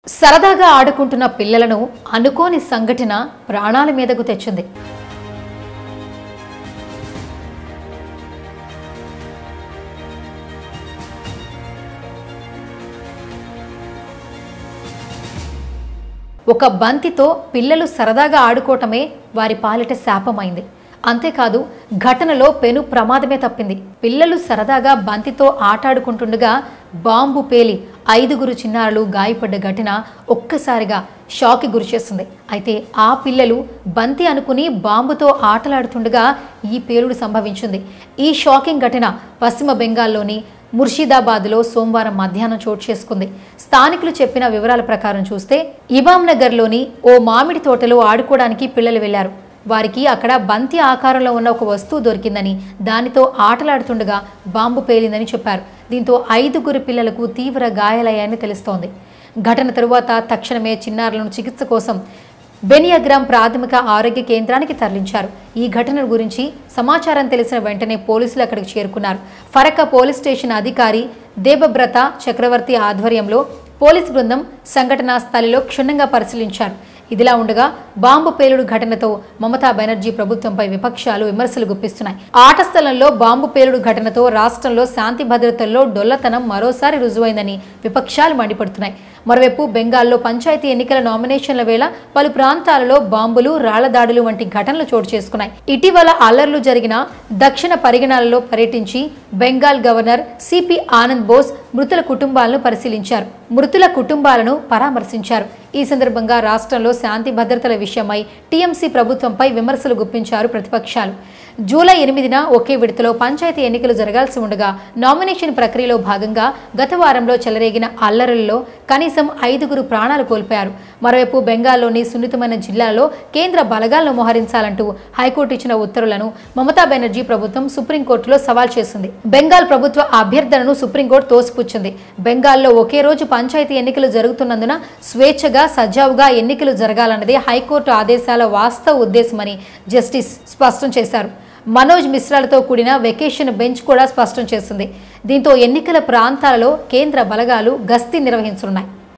సరదాగా ఆడుకుంటున్న పిల్లలను అనుకోని సంఘటన ప్రాణాల మీదకు తెచ్చింది ఒక బంతితో పిల్లలు సరదాగా ఆడుకోవటమే వారి పాలిట శాపమైంది అంతేకాదు ఘటనలో పెను ప్రమాదమే తప్పింది పిల్లలు సరదాగా బంతితో ఆటాడుకుంటుండగా బాంబు పేలి ఐదుగురు చిన్నారులు గాయపడ్డ ఘటన ఒక్కసారిగా షాక్కి గురిచేస్తుంది అయితే ఆ పిల్లలు బంతి అనుకుని బాంబుతో ఆటలాడుతుండగా ఈ పేలుడు సంభవించింది ఈ షాకింగ్ ఘటన పశ్చిమ బెంగాల్లోని ముర్షిదాబాద్లో సోమవారం మధ్యాహ్నం చోటు చేసుకుంది స్థానికులు చెప్పిన వివరాల ప్రకారం చూస్తే ఇమాం నగర్లోని ఓ మామిడి తోటలో ఆడుకోవడానికి పిల్లలు వెళ్లారు వారికి అక్కడ బంతి ఆకారంలో ఉన్న ఒక వస్తువు దొరికిందని దానితో ఆటలాడుతుండగా బాంబు పేలిందని చెప్పారు దీంతో ఐదుగురు పిల్లలకు తీవ్ర గాయాలయ్యాయని తెలుస్తోంది ఘటన తరువాత తక్షణమే చిన్నారులను చికిత్స కోసం బెనియాగ్రామ్ ప్రాథమిక ఆరోగ్య కేంద్రానికి తరలించారు ఈ ఘటన గురించి సమాచారం తెలిసిన వెంటనే పోలీసులు అక్కడికి చేరుకున్నారు ఫరక పోలీస్ స్టేషన్ అధికారి దేబబ్రత చక్రవర్తి ఆధ్వర్యంలో పోలీసు బృందం సంఘటనా స్థలిలో క్షుణ్ణంగా పరిశీలించారు ఇదిలా ఉండగా బాంబు పేలుడు ఘటనతో మమతా బెనర్జీ ప్రభుత్వంపై విపక్షాలు విమర్శలు గుప్పిస్తున్నాయి ఆట స్థలంలో బాంబు పేలుడు ఘటనతో రాష్ట్రంలో శాంతి భద్రతల్లో డొల్లతనం మరోసారి రుజువైందని విపక్షాలు మండిపడుతున్నాయి మరోవైపు బెంగాల్లో పంచాయతీ ఎన్నికల నామినేషన్ల వేళ పలు ప్రాంతాలలో బాంబులు రాళ్ల దాడులు వంటి ఘటనలు చోటు చేసుకున్నాయి ఇటీవల అల్లర్లు జరిగిన దక్షిణ పరిగణాలలో పర్యటించి బెంగాల్ గవర్నర్ సిపి ఆనంద్ బోస్ మృతుల కుటుంబాలను పరిశీలించారు మృతుల కుటుంబాలను పరామర్శించారు ఈ సందర్భంగా రాష్ట్రంలో శాంతి భద్రతల విషయమై టీఎంసీ ప్రభుత్వంపై విమర్శలు గుప్పించారు ప్రతిపక్షాలు జూలై ఎనిమిదిన ఒకే విడతలో పంచాయతీ ఎన్నికలు జరగాల్సి ఉండగా నామినేషన్ ప్రక్రియలో భాగంగా గత వారంలో చెలరేగిన అల్లరుల్లో కనీసం ఐదుగురు ప్రాణాలు కోల్పోయారు మరోవైపు బెంగాల్లోని సున్నితమైన జిల్లాలో కేంద్ర బలగాలను మోహరించాలంటూ హైకోర్టు ఇచ్చిన ఉత్తర్వులను మమతా బెనర్జీ ప్రభుత్వం సుప్రీంకోర్టులో సవాల్ చేసింది బెంగాల్ ప్రభుత్వ అభ్యర్థనను సుప్రీంకోర్టు తోసిపుచ్చింది బెంగాల్లో ఒకే రోజు పంచాయతీ ఎన్నికలు జరుగుతున్నందున స్వేచ్ఛగా సజావుగా ఎన్నికలు జరగాలన్నది హైకోర్టు ఆదేశాల వాస్తవ ఉద్దేశమని జస్టిస్ స్పష్టం చేశారు మనోజ్ మిశ్రాలతో కూడిన వెకేషన్ బెంచ్ కూడా స్పష్టం చేసింది దీంతో ఎన్నికల ప్రాంతాలలో కేంద్ర బలగాలు గస్తీ నిర్వహించనున్నాయి